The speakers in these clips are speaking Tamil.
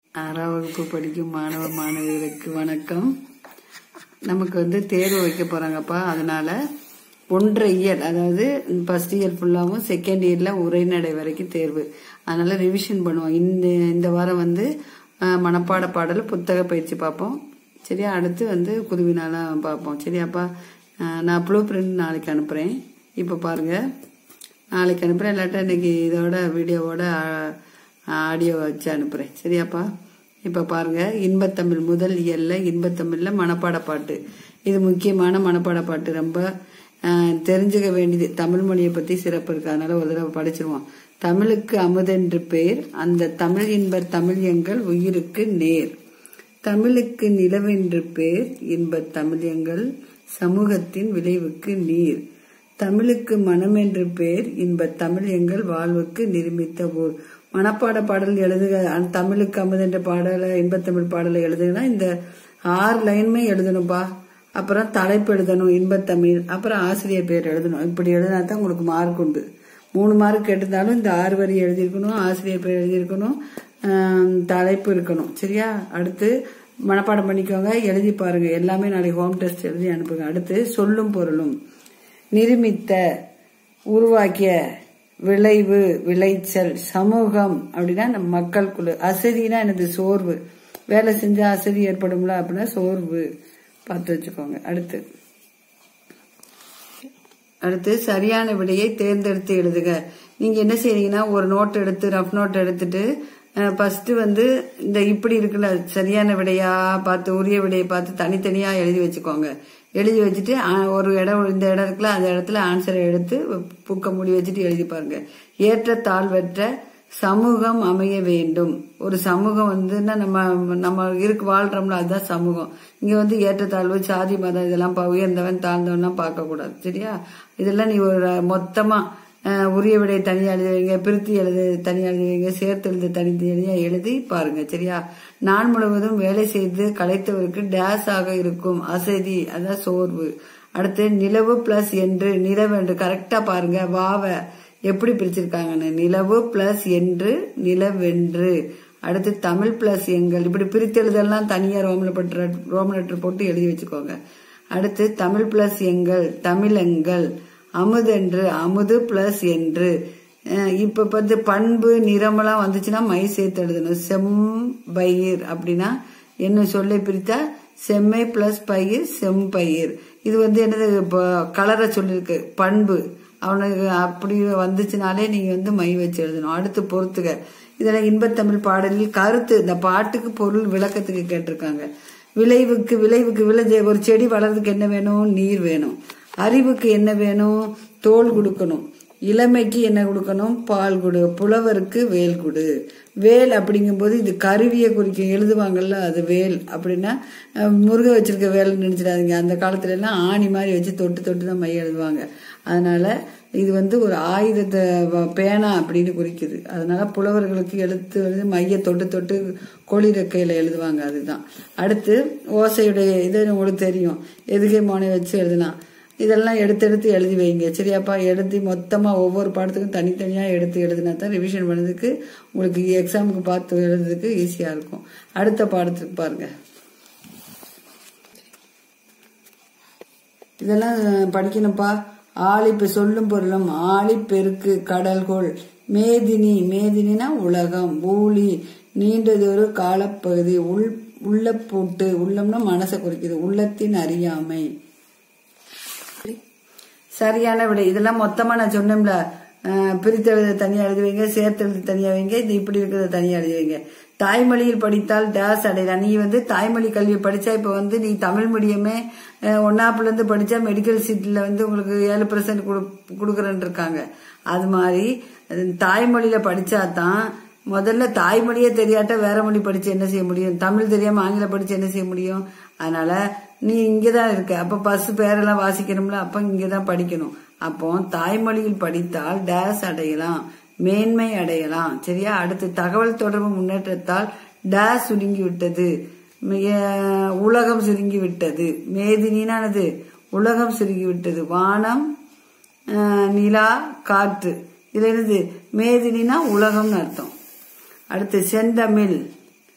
ஆறாம் வகுப்பு படிக்கும் மாணவ மாணவிகளுக்கு வணக்கம் நமக்கு வந்து தேர்வு வைக்க போறாங்கப்பா அதனால ஒன்றரை இயர் அதாவது ஃபர்ஸ்ட் இயர் ஃபுல்லாகவும் செகண்ட் இயர்ல உரைநடை வரைக்கும் தேர்வு அதனால ரிவிஷன் பண்ணுவோம் இந்த இந்த வாரம் வந்து அஹ், மனப்பாட பாடல் புத்தக பயிற்சி பார்ப்போம் சரியா அடுத்து வந்து குருவினாலாம் பார்ப்போம் சரியாப்பா அஹ், நான் ப்ளூ பிரிண்ட் நாளைக்கு அனுப்புறேன் இப்போ பாருங்க நாளைக்கு அனுப்புறேன் இல்லாட்டா இன்னைக்கு இதோட வீடியோவோட ஆடியோ வச்சு அனுப்புறேன் சரியாப்பா இப்ப பாருங்க இன்பத்தமிழ் முதல் இயல்ல இன்பத்தமிழ்ல மனப்பாட பாட்டு இது முக்கியமான மனப்பாட பாட்டு ரொம்ப அஹ், தெரிஞ்சுக்க வேண்டியது தமிழ் மொழியை பத்தி சிறப்பு இருக்கு அதனால ஒரு தடவை படிச்சிருவோம் தமிழுக்கு அமுதென்று பேர் அந்த தமிழ் இன்ப தமிழ் எங்கள் உயிருக்கு நேர் தமிழுக்கு நிலவென்று பேர் இன்பத் தமிழ் எங்கள் சமூகத்தின் விளைவுக்கு நீர் தமிழுக்கு மனமென்று பேர் இன்பத் தமிழ் எங்கள் வாழ்வுக்கு நிர்மித்த ஊர் மனப்பாட பாடல் எழுதுக அந்த தமிழுக்கு அமுதென்ற பாடலை இன்பத்தமிழ் பாடலை எழுதுனா இந்த ஆறு லைனுமே எழுதணும்பா அப்புறம் தலைப்பு எழுதணும் இன்பத்தமிழ் அப்புறம் ஆசிரியர் பேர் எழுதணும் இப்படி எழுதினா தான் உங்களுக்கு மார்க் உண்டு மூணு மார்க் கேட்டிருந்தாலும் இந்த ஆறு வரி எழுதியிருக்கணும் ஆசிரியர் பேர் எழுதியிருக்கணும் ஆம், தலைப்பு இருக்கணும் சரியா அடுத்து மனப்பாடம் பண்ணிக்கோங்க எழுதி பாருங்க எல்லாமே நாளைக்கு ஹோம் டெஸ்ட் எழுதி அனுப்புங்க அடுத்து சொல்லும் பொருளும் நிருமித்த உருவாக்கிய விளைவு விளைச்சல் சமூகம் அப்படின்னா நம்ம மக்கள் குழு அசதினா எனது சோர்வு வேலை செஞ்சா அசதி ஏற்படும்ல அப்படின்னா சோர்வு பார்த்து வச்சுக்கோங்க அடுத்து அடுத்து சரியான விடையை தேர்ந்தெடுத்து எழுதுக நீங்க என்ன செய்றீங்கன்னா ஒரு நோட் எடுத்து ரஃப் நோட் எடுத்துட்டு ஃபர்ஸ்ட் வந்து இந்த இப்படி இருக்குல்ல சரியான விடையா பார்த்து உரிய விடையை பார்த்து தனித்தனியா எழுதி வச்சுக்கோங்க எழுதி வச்சுட்டு ஆ, ஒரு இடம் இந்த இடம் இருக்குல்ல அந்த இடத்துல ஆன்சரை எடுத்து புக்க மூடி வச்சுட்டு எழுதி பாருங்க ஏற்ற தாழ்வற்ற சமூகம் அமைய வேண்டும் ஒரு சமூகம் வந்துன்னா நம்ம நம்ம இருக்கு வாழ்றோம்ல அதுதான் சமூகம் இங்க வந்து ஏற்றத்தாழ்வு சாதி மதம் இதெல்லாம் பா- உயர்ந்தவன் தாழ்ந்தவன்லாம் பார்க்க கூடாது சரியா இதெல்லாம் நீ ஒரு மொத்தமா அஹ், உரிய விடை தனியா எழுதி வைங்க பிரித்து எழுது தனியா எழுதி வைங்க சேர்த்து எழுது தனித்தனியா எழுதி பாருங்க சரியா நாள் முழுவதும் வேலை செய்து களைத்தவருக்கு டேஸ் ஆக இருக்கும் அசதி அதான் சோர்வு அடுத்து நிலவு பிளஸ் என்று நிலவு என்று கரெக்டா பாருங்க வாவ எப்படி பிரிச்சிருக்காங்கன்னு நிலவு பிளஸ் என்று நிலவென்று அடுத்து தமிழ் பிளஸ் எங்கள் இப்படி பிரித்து எழுதெல்லாம் தனியா ரோமல பற்ற ரோம லெட்டர் போட்டு எழுதி வச்சுக்கோங்க அடுத்து தமிழ் பிளஸ் எங்கள் தமிழெங்கள் அமுதென்று அமுது பிளஸ் என்று அஹ் இப்ப வந்து பண்பு நிறமெல்லாம் வந்துச்சுன்னா மை சேர்த்து எழுதணும் செம்பயிர் அப்படின்னா என்ன சொல்லை பிரித்தா செம்மை பிளஸ் பயிர் செம்பயிர் இது வந்து என்னது இப்போ கலரை சொல்லிருக்கு பண்பு அவனுக்கு அப்படி வந்துச்சுனாலே நீங்க வந்து மை வச்சு எழுதணும் அடுத்து பொறுத்துக இதெல்லாம் இன்பத்தமிழ் பாடலில் கருத்து இந்த பாட்டுக்கு பொருள் விளக்கத்துக்கு கேட்டிருக்காங்க விளைவுக்கு விளைவுக்கு விளைஞ்ச ஒரு செடி வளர்றதுக்கு என்ன வேணும் நீர் வேணும் அறிவுக்கு என்ன வேணும் தோல் கொடுக்கணும் இளமைக்கு என்ன கொடுக்கணும் பால் கொடு புலவருக்கு வேல் கொடு வேல் அப்படிங்கும்போது இது கருவியை குறிக்கும் எழுதுவாங்கல்ல அது வேல் அப்படின்னா அஹ், முருக வச்சிருக்க வேல்னு நினைச்சிடாதீங்க அந்த காலத்துல எல்லாம் ஆணி மாதிரி வச்சு தொட்டு தொட்டு தான் மை எழுதுவாங்க அதனால இது வந்து ஒரு ஆயுதத்தை வ- பேனா அப்படின்னு குறிக்குது அதனால புலவர்களுக்கு எழுத்து வந்து மைய தொட்டு தொட்டு கோழி ரெக்கையில எழுதுவாங்க அதுதான் அடுத்து ஓசையுடைய இது உங்களுக்கு தெரியும் எதுகை மோனை வச்சு எழுதலாம் இதெல்லாம் எடுத்து எடுத்து எழுதி வைங்க சரியாப்பா எழுதி மொத்தமா ஒவ்வொரு பாடத்துக்கும் தனித்தனியா எடுத்து எழுதினா தான் ரிவிஷன் பண்ணதுக்கு உங்களுக்கு எக்ஸாமுக்கு பார்த்து எழுதுறதுக்கு ஈஸியா இருக்கும் அடுத்த பாடத்துக்கு பாருங்க இதெல்லாம் படிக்கணும்ப்பா ஆழிப்பு சொல்லும் பொருளும் ஆழிப்பெருக்கு கடல்கோள் மேதினி மேதினினா உலகம் ஊழி நீண்டதொரு காலப்பகுதி உள் உள்ள பூட்டு உள்ளம்னா மனசை குறிக்குது உள்ளத்தின் அறியாமை சரியான விடை இதெல்லாம் மொத்தமா நான் சொன்னேன்ல அஹ், பிரித்தெழுத தனியா எழுதி வைங்க சேர்த்தெழுது தனியா வைங்க இது இப்படி இருக்கிறத தனியா எழுதி வைங்க தாய்மொழியில் படித்தால் டேஸ் அடையலாம் நீ வந்து தாய்மொழி கல்வி படிச்சா இப்ப வந்து நீ தமிழ் மீடியமே ஒன்னாப்புல இருந்து படிச்சா மெடிக்கல் சீட்ல வந்து உங்களுக்கு ஏழு பெர்சன்ட் கொடுக்குறேன்னு இருக்காங்க அது மாதிரி அது தாய்மொழியில படிச்சாதான் முதல்ல தாய்மொழியே தெரியாட்ட வேற மொழி படிச்சு என்ன செய்ய முடியும் தமிழ் தெரியாம ஆங்கிலம் படிச்சு என்ன செய்ய முடியும் அதனால நீ இங்கதான் இருக்க அப்ப பஸ் பேரெல்லாம் வாசிக்கணும்ல அப்ப இங்கதான் படிக்கணும் அப்போ தாய்மொழியில் படித்தால் டேஸ் அடையலாம் மேன்மை அடையலாம் சரியா அடுத்து தகவல் தொடர்பு முன்னேற்றத்தால் டேஸ் சுருங்கி விட்டது மே- உலகம் சுருங்கி விட்டது மேதினினானது உலகம் சுருங்கி விட்டது வானம் அஹ், நிலா காற்று இது என்னது மேதினினா உலகம்னு அர்த்தம் அடுத்து செந்தமிழ்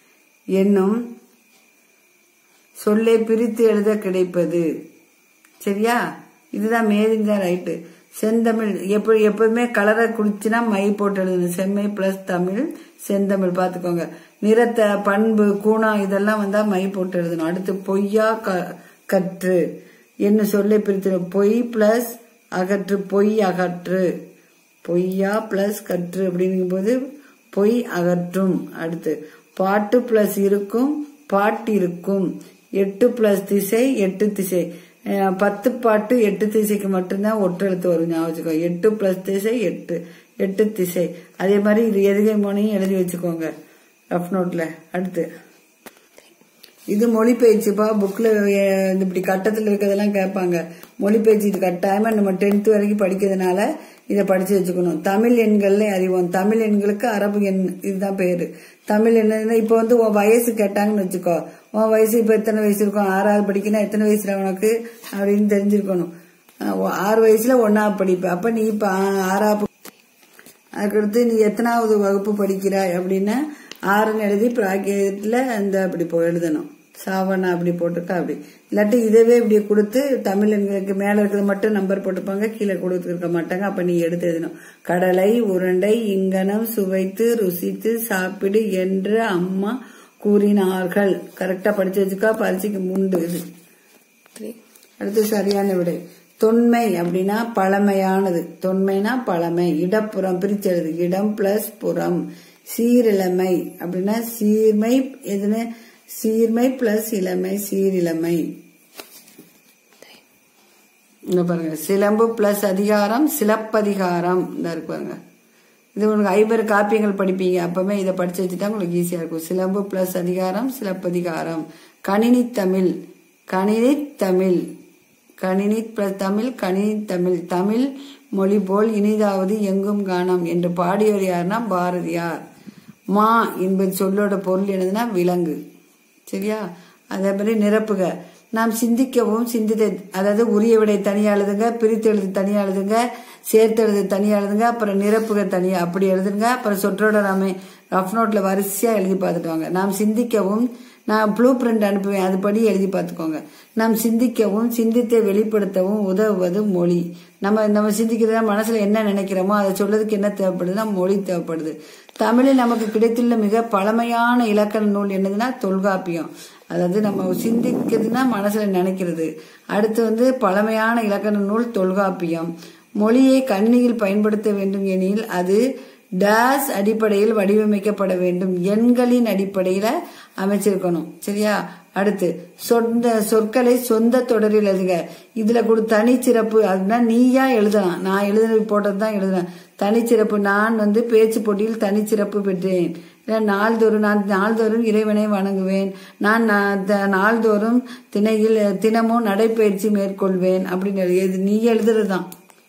என்னும் சொல்லை பிரித்து எழுத கிடைப்பது சரியா இதுதான் மேதிங் தான் ரைட்டு செந்தமிழ் எப்படி எப்போதுமே கலரை குடிச்சுன்னா மை போட்டு எழுதணும் செம்மை பிளஸ் தமிழ் செந்தமிழ் பார்த்துக்கோங்க நிறத்தை பண்பு கூணம் இதெல்லாம் வந்தா மை போட்டு எழுதணும் அடுத்து பொய்யா க- கற்று என்ன சொல்லை பிரித்து பொய் பிளஸ் அகற்று பொய் அகற்று பொய்யா பிளஸ் கற்று அப்படிங்கும்போது பொய் அகற்றும் அடுத்து பாட்டு பிளஸ் இருக்கும் பாட்டு இருக்கும் எட்டு பிளஸ் திசை எட்டு திசை அஹ் பத்து பாட்டு எட்டு திசைக்கு மட்டும்தான் ஒற்றெழுத்து வரும் ஞாபகம் வச்சுக்கோ எட்டு பிளஸ் திசை எட்டு எட்டு திசை அதே மாதிரி இது எதுகை மோனையும் எழுதி வச்சுக்கோங்க ரஃப் நோட்ல அடுத்து இது மொழி பயிற்சிப்பா புக்ல இப்படி கட்டத்தில் இருக்கிறதெல்லாம் கேட்பாங்க மொழி பயிற்சி இது கட்டாயமா நம்ம டென்த் வரைக்கும் படிக்கிறதுனால இதை படிச்சு வச்சுக்கணும் தமிழ் எண்கள்ல அறிவோம் தமிழ் எண்களுக்கு அரபு எண் இதுதான் பேரு தமிழ் என்ன இப்போ வந்து உன் வயசு கேட்டாங்கன்னு வச்சுக்கோ உன் வயசு இப்போ எத்தனை வயசு இருக்கும் ஆறாவது படிக்கணும் எத்தனை வயசுல உனக்கு அப்படின்னு தெரிஞ்சிருக்கணும் அஹ் உ- ஆறு வயசுல ஒன்னாவது படிப்ப அப்ப நீ இப்ப ஆ- ஆறாவது அதுக்கடுத்து நீ எத்தனாவது வகுப்பு படிக்கிறாய் அப்படின்னா ஆறுன்னு எழுதி பிராக்கியத்துல அந்த அப்படி போ எழுதணும் சாவனா அப்படி போட்டிருக்கா அப்படி இல்லாட்டி இதவே இப்படி கொடுத்து தமிழ் எண்களுக்கு மேல இருக்கிறது மட்டும் நம்பர் போட்டுப்பாங்க கீழே கொடுத்துருக்க மாட்டாங்க அப்ப நீ எடுத்து எழுதணும் கடலை உருண்டை இங்கனம் சுவைத்து ருசித்து சாப்பிடு என்று அம்மா கூறினார்கள் கரெக்டா படிச்சு வச்சுக்கா பரிசைக்கு முண்டு இது அடுத்து சரியான விடை தொன்மை அப்படின்னா பழமையானது தொன்மைனா பழமை இடப்புறம் பிரிச்செழுது இடம் பிளஸ் புறம் சீரிழமை அப்படின்னா சீர்மை எதுன்னு சீர்மை பிளஸ் இளமை சீரிழமை இங்க பாருங்க சிலம்பு பிளஸ் அதிகாரம் சிலப்பதிகாரம் இந்த இருக்கு பாருங்க இது உங்களுக்கு ஐம்பது காப்பியங்கள் படிப்பீங்க அப்பவுமே இதை படிச்சு வச்சுட்டா உங்களுக்கு ஈஸியா இருக்கும் சிலம்பு பிளஸ் அதிகாரம் சிலப்பதிகாரம் கணினி தமிழ் கணினி தமிழ் கணினி பிளஸ் தமிழ் கணினி தமிழ் தமிழ் மொழி போல் இனிதாவது எங்கும் காணோம் என்று பாடியவர் யாருன்னா பாரதியார் மா என்பது சொல்லோட பொருள் என்னதுன்னா விலங்கு சரியா அதே மாதிரி நிரப்புக நாம் சிந்திக்கவும் சிந்தித்த அதாவது உரிய விடை தனியா எழுதுங்க பிரித்து எழுது தனியா எழுதுங்க சேர்த்து எழுது தனியா எழுதுங்க அப்புறம் நிரப்புக தனியா அப்படி எழுதுங்க அப்புறம் சொற்றோட நாம ரஃப் நோட்ல வரிசையா எழுதி பார்த்துட்டு வாங்க நாம் சிந்திக்கவும் நான் ப்ளூ பிரிண்ட் அனுப்புவேன் அதுபடி எழுதி பார்த்துக்கோங்க நாம் சிந்திக்கவும் சிந்தித்தை வெளிப்படுத்தவும் உதவுவது மொழி நம்ம நம்ம சிந்திக்கிறதா மனசுல என்ன நினைக்கிறோமோ அதை சொல்றதுக்கு என்ன தேவைப்படுதுன்னா மொழி தேவைப்படுது தமிழில் நமக்கு கிடைத்துள்ள மிக பழமையான இலக்கண நூல் என்னதுன்னா தொல்காப்பியம் அதாவது நம்ம சிந்திக்கிறதுனா மனசுல நினைக்கிறது அடுத்து வந்து பழமையான இலக்கண நூல் தொல்காப்பியம் மொழியை கணினியில் பயன்படுத்த வேண்டும் எனில் அது டேஸ் அடிப்படையில் வடிவமைக்கப்பட வேண்டும் எண்களின் அடிப்படையில அமைச்சிருக்கணும் சரியா அடுத்து சொந்த சொற்களை சொந்த தொடரில் எழுதுக இதுல கூட தனிச்சிறப்பு அதுனா நீயா எழுதலாம் நான் எழுதுனது போட்டது தான் எழுதுனேன் தனிச்சிறப்பு நான் வந்து பேச்சு போட்டியில் தனிச்சிறப்பு பெற்றேன் இல்ல நாள்தோறும் நான் நாள்தோறும் இறைவனை வணங்குவேன் நான் நா- த- நாள்தோறும் திணையில் தினமும் நடைப்பயிற்சி மேற்கொள்வேன் அப்படின்னு எழுது இது நீ எழுதுறதுதான்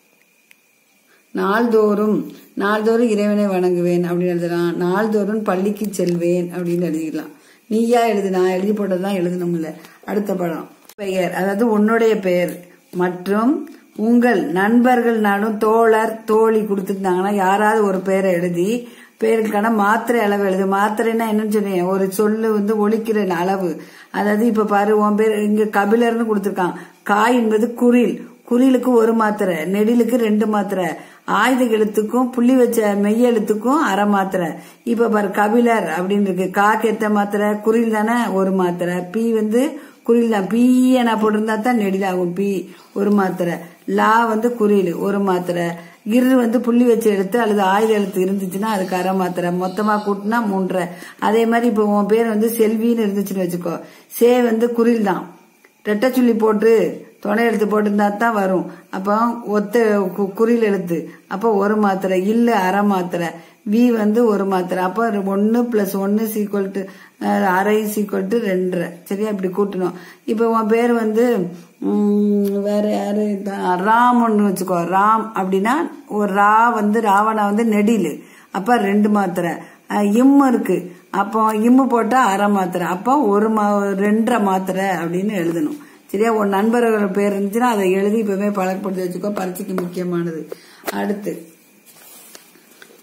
நாள்தோறும் நாள்தோறும் இறைவனை வணங்குவேன் அப்படின்னு எழுதலாம் நாள்தோறும் பள்ளிக்கு செல்வேன் அப்படின்னு எழுதிக்கலாம் நீயா எழுது நான் எழுதி போட்டதுதான் எழுதணும்ல அடுத்த படம் பெயர் அதாவது உன்னுடைய பெயர் மற்றும் உங்கள் நண்பர்கள் நானும் தோழர் தோழி கொடுத்துருந்தாங்கன்னா யாராவது ஒரு பெயரை எழுதி பெயருக்கான மாத்திரை அளவு எழுது மாத்திரைன்னா என்னன்னு சொன்னேன் ஒரு சொல்லு வந்து ஒழிக்கிற அளவு அதாவது இப்ப பாரு உன் பேர் இங்க கபிலர்னு கொடுத்துருக்கான் காய் என்பது குரில் குறிலுக்கு ஒரு மாத்திரை நெடிலுக்கு ரெண்டு மாத்திரை ஆயுத எழுத்துக்கும் புள்ளி வச்ச மெய் எழுத்துக்கும் அரை மாத்திரை இப்ப பாரு கபிலர் அப்படின்னு இருக்கு காக்கு எத்த மாத்திரை குறில் தானே ஒரு மாத்திரை பி வந்து குறில் தான் பீ என போட்டிருந்தா தான் நெடில் ஆகும் பி ஒரு மாத்திரை லா வந்து குறில் ஒரு மாத்திரை இரு வந்து புள்ளி வச்ச எழுத்து அல்லது ஆயுத எழுத்து இருந்துச்சுன்னா அதுக்கு அரை மாத்திரை மொத்தமா கூட்டினா மூன்றரை அதே மாதிரி இப்போ உன் பேர் வந்து செல்வின்னு இருந்துச்சுன்னு வச்சுக்கோ சே வந்து குறில் தான் ரெட்டச்சுள்ளி போட்டு துணை எழுத்து போட்டிருந்தா தான் வரும் அப்போ ஒத்த கு- குறில் எழுத்து அப்போ ஒரு மாத்திரை இல்ல அரை மாத்திரை வி வந்து ஒரு மாத்திரை அப்போ ஒன்னு பிளஸ் ஒன்னு சீக்வல் டு அரை சீக்வல் டு ரெண்டரை சரியா இப்படி கூட்டணும் இப்போ உன் பேர் வந்து உம், வேற யாரு தான் ராம்னு வச்சுக்கோ ராம் அப்படின்னா ஒரு ரா வந்து ராவணா வந்து நெடிலு அப்ப ரெண்டு மாத்திரை அஹ், இம்மு இருக்கு அப்போ இம்மு போட்டா அரை மாத்திரை அப்போ ஒரு மா ரெண்டரை மாத்திரை அப்படின்னு எழுதணும் சரியா உன் நண்பர்கள் பேர் இருந்துச்சுன்னா அதை எழுதி இப்பவுமே பழக்கப்படுத்தி வச்சுக்கோ பரீட்சைக்கு முக்கியமானது அடுத்து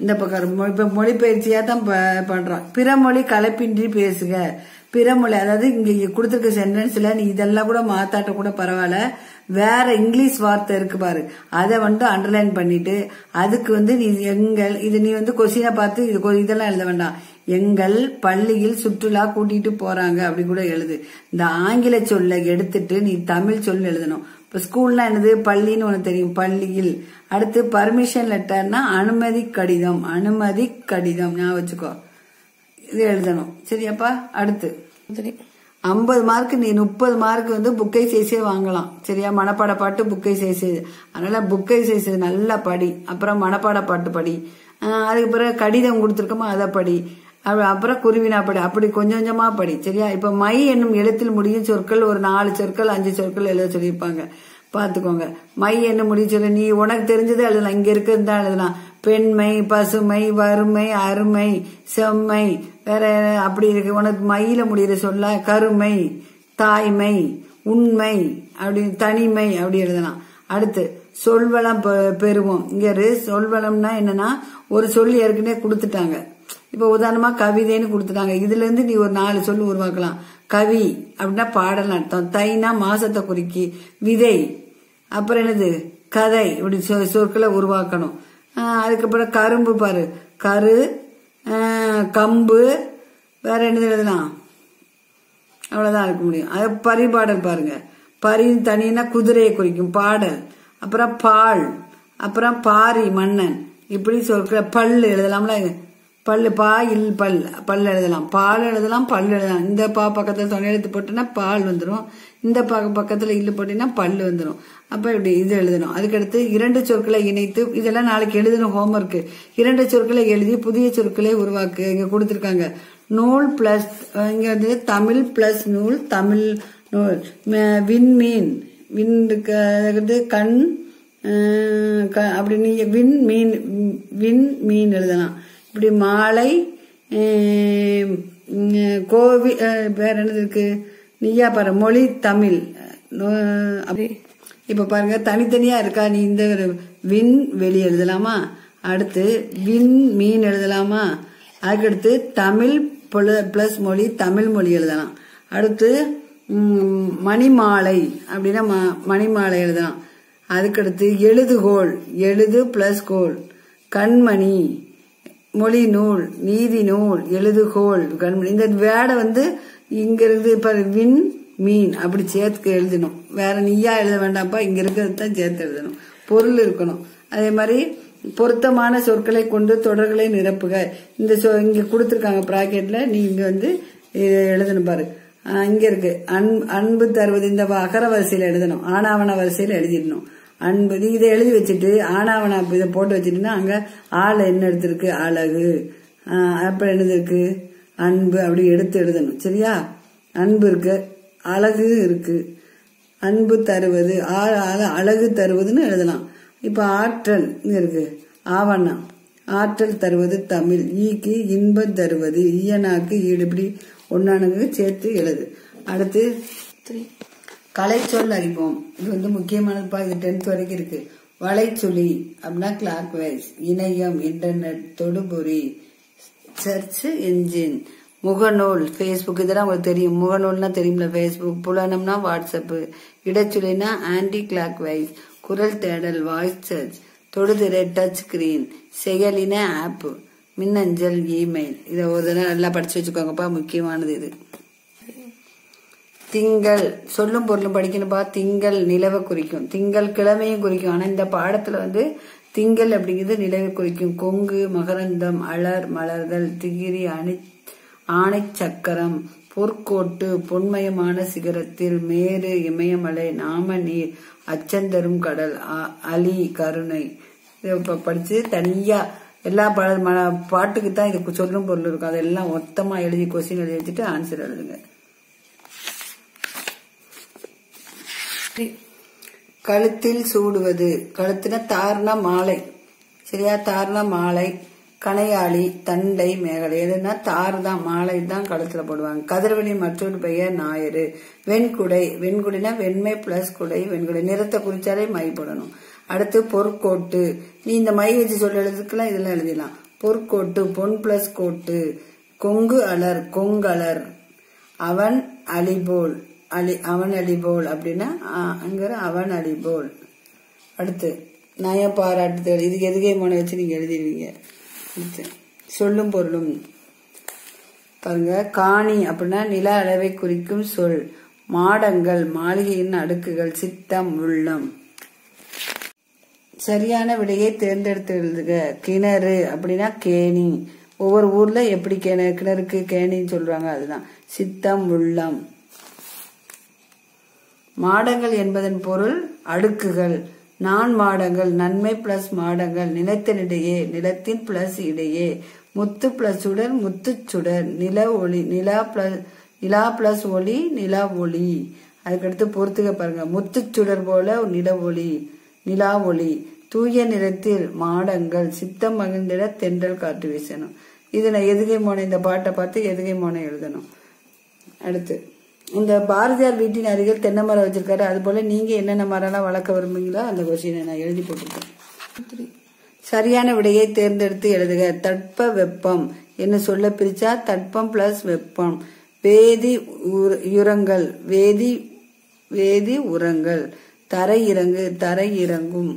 இந்த பக்கம் மொ- இப்ப மொழிபெயர்ச்சியா தான் ப- பண்றோம் பிற மொழி கலப்பின்றி பேசுக பிற மொழி அதாவது இங்க கொடுத்துருக்க சென்டென்ஸ்ல நீ இதெல்லாம் கூட மாத்தாட்ட கூட பரவாயில்ல வேற இங்கிலீஷ் வார்த்தை இருக்கு பாரு அதை வந்து அண்டர்லைன் பண்ணிட்டு அதுக்கு வந்து நீ எங்கள் இது நீ வந்து கொஸ்டினை பார்த்து இது கொ- இதெல்லாம் எழுத வேண்டாம் எங்கள் பள்ளியில் சுற்றுலா கூட்டிட்டு போறாங்க அப்படி கூட எழுது இந்த ஆங்கில சொல்லை எடுத்துட்டு நீ தமிழ் சொல் எழுதணும் இப்ப ஸ்கூல்னா என்னது பள்ளின்னு உனக்கு தெரியும் பள்ளியில் அடுத்து பர்மிஷன் லெட்டர்னா அனுமதி கடிதம் அனுமதி கடிதம் ஞாபகம் வச்சுக்கோ இது எழுதணும் சரியாப்பா அடுத்து சரி ஐம்பது மார்க் நீ முப்பது மார்க் வந்து புக்கை சைஸே வாங்கலாம் சரியா மனப்பாட பாட்டு புக்கை சைஸ் அதனால புக்கை சைஸ் நல்லா படி அப்புறம் மனப்பாட பாட்டு படி ஆஹ் அதுக்கு பிறகு கடிதம் கொடுத்துருக்கோமோ அதை படி அப்ப- அப்புறம் குருவினா படி அப்படி கொஞ்சம் கொஞ்சமா படி சரியா இப்ப மை என்னும் எழுத்தில் முடியும் சொற்கள் ஒரு நாலு சொற்கள் அஞ்சு சொற்கள் எழுத சொல்லியிருப்பாங்க பாத்துக்கோங்க மை என்ன முடியும் சொல்லு நீ உனக்கு தெரிஞ்சதை எழுதலாம் இங்க இருக்கிறது தான் எழுதலாம் பெண்மை பசுமை வறுமை அருமை செம்மை வேற அப்படி இருக்கு உனக்கு மயில முடியிற சொல்ல கருமை தாய்மை உண்மை அப்படி தனிமை அப்படி எழுதலாம் அடுத்து சொல்வளம் பெ- பெறுவோம் இங்க இரு, சொல்வளம்னா என்னன்னா ஒரு சொல் ஏற்கனவே கொடுத்துட்டாங்க இப்ப உதாரணமா கவிதைன்னு கொடுத்துட்டாங்க இதுல இருந்து நீ ஒரு நாலு சொல் உருவாக்கலாம் கவி அப்படின்னா பாடல் அர்த்தம் தைனா மாசத்தை குறிக்கி விதை அப்புறம் என்னது கதை இப்படி சொ- சொற்களை உருவாக்கணும் ஆஹ் அதுக்கப்புறம் கரும்பு பாரு கரு ஆஹ் கம்பு வேற என்னது எழுதலாம் அவ்வளவுதான் இருக்க முடியும் அது பரிபாடல் பாருங்க பரி தனினா குதிரையை குறிக்கும் பாடல் அப்புறம் பால் அப்புறம் பாரி மன்னன் இப்படி சொல்கிற பல்லு எழுதலாம்ல பல்லு பா இல் பல் பல் எழுதலாம் பால் எழுதலாம் பல் எழுதலாம் இந்த பா பக்கத்துல தொலை எழுத்து போட்டோன்னா பால் வந்துடும் இந்த பா பக்கத்துல இல்லு போட்டீங்கன்னா பல் வந்துடும் அப்ப இப்படி இது எழுதணும் அதுக்கடுத்து இரண்டு சொற்களை இணைத்து இதெல்லாம் நாளைக்கு எழுதணும் ஹோம்ஒர்க் இரண்டு சொற்களை எழுதி புதிய சொற்களை உருவாக்கு இங்க கொடுத்துருக்காங்க நூல் பிளஸ் இங்க வந்து தமிழ் பிளஸ் நூல் தமிழ் நூல் ம- விண்மீன் விண் வந்து கண் அஹ், க- அப்படி நீங்க விண் மீன் விண் மீன் எழுதலாம் இப்படி மாலை அஹ், உம், கோவி அஹ், வேற என்னது இருக்கு நீயா பாரு மொழி தமிழ் நோ- அப்படி இப்ப பாருங்க தனித்தனியா இருக்கா நீ இந்த ஒரு விண் வெளி எழுதலாமா அடுத்து விண் மீன் எழுதலாமா அதுக்கடுத்து தமிழ் பிளஸ் மொழி தமிழ் மொழி எழுதலாம் அடுத்து ம், மணிமாலை அப்படின்னா ம- மணிமாலை எழுதலாம் அதுக்கடுத்து எழுதுகோல் எழுது பிளஸ் கோல் கண்மணி மொழி நூல் நீதி நூல் எழுதுகோல் கண்மணி இந்த வேடை வந்து இங்க இருந்து இப்ப விண் மீன் அப்படி சேர்த்து எழுதணும் வேற நீயா எழுத வேண்டாம்ப்பா இங்க இருக்கிறது தான் சேர்த்து எழுதணும் பொருள் இருக்கணும் அதே மாதிரி பொருத்தமான சொற்களை கொண்டு தொடர்களை நிரப்புக இந்த சொ இங்க கொடுத்துருக்காங்க பிராக்கெட்ல நீ இங்க வந்து இதை எழுதணும் பாரு ஆஹ் இங்க இருக்கு அன்பு அன்பு தருவது இந்த அகர வரிசையில எழுதணும் ஆனாவன வரிசையில எழுதிடணும் அன்பு நீ இதை எழுதி வச்சுட்டு ஆனாவன இதை போட்டு வச்சுட்டுன்னா அங்க ஆள் என்ன எடுத்திருக்கு அழகு ஆஹ் அப்புறம் என்னது இருக்கு அன்பு அப்படி எடுத்து எழுதணும் சரியா அன்பு இருக்கு அழகு இருக்கு அன்பு தருவது ஆ- அழ- அழகு தருவதுன்னு எழுதலாம் இப்ப ஆற்றல் இங்க இருக்கு ஆவணம் ஆற்றல் தருவது தமிழ் ஈக்கு இன்பம் தருவது ஈயனாக்கு ஈடு இப்படி ஒன்னானுக்கு சேர்த்து எழுது அடுத்து த்ரீ கலைச்சொல் அறிவோம் இது வந்து முக்கியமானதுப்பா இது டென்த் வரைக்கும் இருக்கு வலைச்சொலி அப்படின்னா கிளாக் வைஸ் இணையம் இன்டர்நெட் தொடுபொறி சர்ச் என்ஜின் முகநூல் ஃபேஸ்புக் இதெல்லாம் உங்களுக்கு தெரியும் முகநூல்னா தெரியும்ல ஃபேஸ்புக் புலனம்னா வாட்ஸ்அப் இடச்சொலினா ஆன்டி கிளாக் வைஸ் குரல் தேடல் வாய்ஸ் சர்ச் தொடுதிரை டச் ஸ்கிரீன் செயலினா ஆப் மின்னஞ்சல் இமெயில் இதை ஒரு தடவை நல்லா படிச்சு வச்சுக்கோங்கப்பா முக்கியமானது இது திங்கள் சொல்லும் பொருளும் படிக்கணும்பா திங்கள் நிலவை குறிக்கும் திங்கள் கிழமையும் குறிக்கும் ஆனா இந்த பாடத்துல வந்து திங்கள் அப்படிங்கிறது நிலவை குறிக்கும் கொங்கு மகரந்தம் அலர் மலர்கள் திகிரி அணி ஆணை சக்கரம் பொற்கோட்டு பொன்மயமான சிகரத்தில் மேரு இமயமலை நாம நீர் அச்சந்தரும் கடல் அ- அலி கருணை இதை இப்ப படிச்சு தனியா எல்லா பா ம- பாட்டுக்கு தான் இதுக்கு சொல்லும் பொருள் இருக்கும் அதெல்லாம் மொத்தமா எழுதி கொஸ்டின் எழுதி வச்சுட்டு ஆன்சர் எழுதுங்க த்ரீ கழுத்தில் சூடுவது கழுத்துனா தார்னா மாலை சரியா தார்னா மாலை கணையாளி தண்டை மேகலை எதுனா தார் தான் மாலை தான் கழுத்துல போடுவாங்க கதிரவழி மற்றொரு பெயர் ஞாயிறு வெண்குடை வெண்குடைனா வெண்மை பிளஸ் குடை வெண்குடை நிறத்தை குறிச்சாலே மை போடணும் அடுத்து பொற்கோட்டு நீ இந்த மை வச்சு சொல்ல எழுதுக்கெல்லாம் இதெல்லாம் எழுதிடலாம் பொற்கோட்டு பொன் பிளஸ் கோட்டு கொங்கு அலர் கொங்கலர் அவன் அலிபோல் அலி அவன் அலிபோல் அப்படின்னா ஆ, அங்கிற அவன் அலிபோல் அடுத்து நய பாராட்டுதல் இது எதுகை மோனை வச்சு நீங்க எழுதிடுவீங்க அடுத்து சொல்லும் பொருளும் பாருங்க காணி அப்படின்னா நில அளவை குறிக்கும் சொல் மாடங்கள் மாளிகையின் அடுக்குகள் சித்தம் உள்ளம் சரியான விடையை தேர்ந்தெடுத்து எழுதுக கிணறு அப்படின்னா கேணி ஒவ்வொரு ஊர்ல எப்படி கிணறு கிணறுக்கு கேணின்னு சொல்றாங்க அதுதான் சித்தம் உள்ளம் மாடங்கள் என்பதன் பொருள் அடுக்குகள் நான் மாடங்கள் நன்மை பிளஸ் மாடங்கள் நிலத்தினிடையே நிலத்தின் பிளஸ் இடையே முத்து பிளஸ் சுடர் முத்துச் சுடர் நில ஒளி நிலா பிளஸ் நிலா பிளஸ் ஒளி நிலா ஒளி அதுக்கடுத்து பொறுத்துக்க பாருங்க முத்துச் சுடர் போல நில ஒளி நிலா ஒளி தூய நிறத்தில் மாடங்கள் சித்தம் மகிழ்ந்திட தென்றல் காற்று வீசணும் இது நான் எதுகை மோனை இந்த பாட்டை பார்த்து எதுகை மோனை எழுதணும் அடுத்து இந்த பாரதியார் வீட்டின் அருகில் தென்னை மரம் வச்சிருக்காரு அது போல நீங்க என்னென்ன மரம்லாம் வளர்க்க விரும்புங்களோ அந்த கொஸ்டினை நான் எழுதி போட்டிருக்கேன் த்ரீ சரியான விடையை தேர்ந்தெடுத்து எழுதுக தட்ப வெப்பம் என்ன சொல்ல பிரிச்சா தட்பம் பிளஸ் வெப்பம் வேதி உர- உரங்கள் வேதி வேதி உரங்கள் தரை இறங்கு தரை இறங்கும்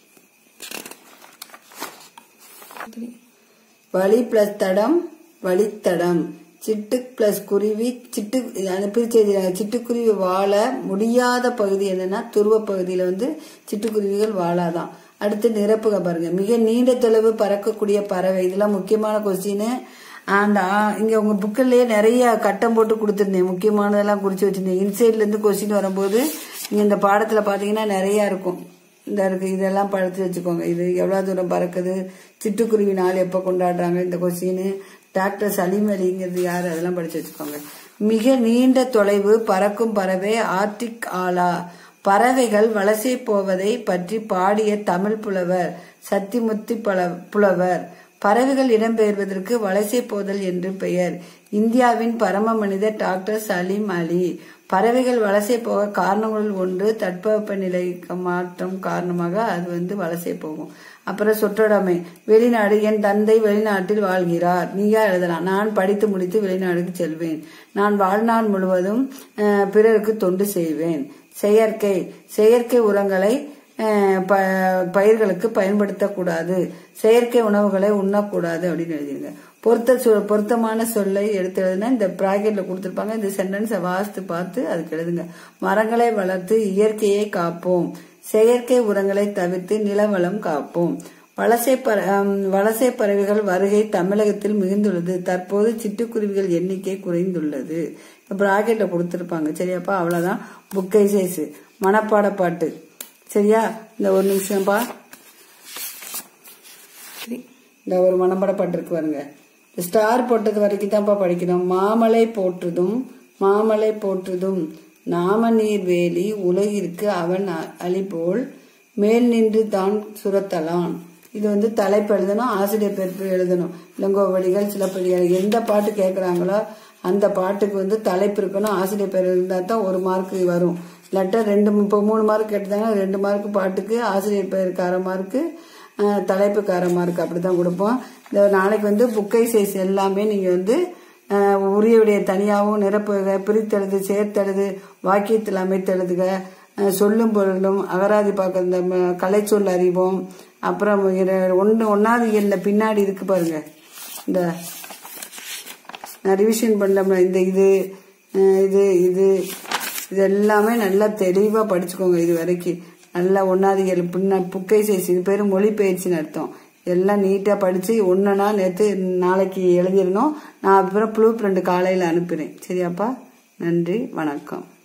த்ரீ வழி பிளஸ் தடம் வழித்தடம் சிட்டு பிளஸ் குருவி சிட்டு அது பிரிச்சு எழுதிடுறாங்க. சிட்டுக்குருவி வாழ முடியாத பகுதி என்னன்னா துருவ பகுதியில வந்து சிட்டுக்குருவிகள் வாழாதான் அடுத்து நிரப்புக பாருங்க மிக நீண்ட தொலைவு பறக்கக்கூடிய பறவை இதெல்லாம் முக்கியமான கொஸ்டின் அண்ட் இங்க உங்க புக்கிலேயே நிறைய கட்டம் போட்டு கொடுத்துருந்தேன் முக்கியமானதெல்லாம் குறிச்சு வச்சிருந்தேன் இன்சைட்ல இருந்து கொஸ்டின் வரும்போது நீங்க இந்த பாடத்துல பாத்தீங்கன்னா நிறைய இருக்கும் இந்த இருக்கு இதெல்லாம் படிச்சு வச்சுக்கோங்க இது எவ்வளவு தூரம் பறக்குது சிட்டுக்குருவி நாள் எப்ப கொண்டாடுறாங்க இந்த கொஸ்டின் டாக்டர் சலீம் அலிங்கிறது யாரு அதெல்லாம் படிச்சு வச்சுக்கோங்க மிக நீண்ட தொலைவு பறக்கும் பறவை ஆர்டிக் ஆலா பறவைகள் வலசை போவதை பற்றி பாடிய தமிழ் புலவர் சத்திமுத்தி பல புலவர் பறவைகள் இடம்பெயர்வதற்கு வலசை போதல் என்று பெயர் இந்தியாவின் பரம மனிதர் டாக்டர் சலீம் அலி பறவைகள் வலசை போக காரணங்களில் ஒன்று தட்பவெப்பநிலை மாற்றம் காரணமாக அது வந்து வலசை போகும் அப்புறம் சொற்றொடமை வெளிநாடு என் தந்தை வெளிநாட்டில் வாழ்கிறார் நீயா எழுதலாம் நான் படித்து முடித்து வெளிநாடுக்கு செல்வேன் நான் வாழ்நாள் முழுவதும் அஹ், பிறருக்கு தொண்டு செய்வேன் செயற்கை செயற்கை உரங்களை அஹ், ப- பயிர்களுக்கு பயன்படுத்தக்கூடாது செயற்கை உணவுகளை உண்ணக்கூடாது அப்படின்னு எழுதிருங்க பொருத்த சொல் பொருத்தமான சொல்லை எடுத்து எழுதுனா இந்த பிராக்கெட்ல கொடுத்துருப்பாங்க இந்த சென்டென்ஸை வாசித்து பார்த்து அதுக்கு எழுதுங்க மரங்களை வளர்த்து இயற்கையை காப்போம் செயற்கை உரங்களை தவிர்த்து நிலவளம் காப்போம் வலசை பற ஆம், வலசை பறவைகள் வருகை தமிழகத்தில் மிகுந்துள்ளது தற்போது சிட்டுக்குருவிகள் எண்ணிக்கை குறைந்துள்ளது பிராக்கெட்ல கொடுத்துருப்பாங்க சரியாப்பா அவ்வளவுதான் புக்கை சைஸ் மனப்பாட பாட்டு சரியா இந்த ஒரு நிமிஷம்ப்பா த்ரீ இந்த ஒரு மனப்பாட பாட்டு இருக்கு பாருங்க ஸ்டார் போட்டது வரைக்கும் தான்ப்பா படிக்கணும் மாமலை போற்றுதும் மாமலை போற்றுதும் நாம நீர் வேலி உலகிற்கு அவன் அ- அளிபோல் மேல் நின்று தான் சுரத்தலான் இது வந்து தலைப்பு எழுதணும் ஆசிரியர் பெற்று எழுதணும் இளங்கோவடிகள் சிலப்பதிகாரம் எந்த பாட்டு கேட்குறாங்களோ அந்த பாட்டுக்கு வந்து தலைப்பு இருக்கணும் ஆசிரியர் பேர் இருந்தால் தான் ஒரு மார்க் வரும் இல்லாட்டா ரெண்டு இப்போ மூணு மார்க் கேட்டாங்கன்னா ரெண்டு மார்க் பாட்டுக்கு ஆசிரியர் பேருக்கு அரை மார்க்கு அஹ், தலைப்புக்கு அரை மார்க் அப்படி தான் கொடுப்போம் இந்த நாளைக்கு வந்து புக்கை சைஸ் எல்லாமே நீங்கள் வந்து அஹ், உரிய விடைய தனியாகவும் நிரப்புக பிரித்தெழுது சேர்த்தெழுது வாக்கியத்தில் அமைத்தெழுதுக அஹ், சொல்லும் பொருளும் அகராதி பார்க்க இந்த ம- கலைச்சொல் அறிவோம் அப்புறம் ஒன்று ஒன்றாவது எண்ணில் பின்னாடி இருக்கு பாருங்க இந்த நான் ரிவிஷன் பண்ணல இந்த இது அஹ், இது இது இது எல்லாமே நல்லா தெளிவாக படிச்சுக்கோங்க இது வரைக்கும் நல்லா ஒன்றாவது ஏழு பின்ன புக்கை சைஸ் இது பேர் மொழி பயிற்சின்னு அர்த்தம் எல்லாம் நீட்டாக படித்து ஒன்றுனா நேற்று நாளைக்கு எழுதிடணும் நான் அப்புறம் ப்ளூ பிரிண்ட் காலையில் அனுப்புகிறேன் சரியாப்பா நன்றி வணக்கம்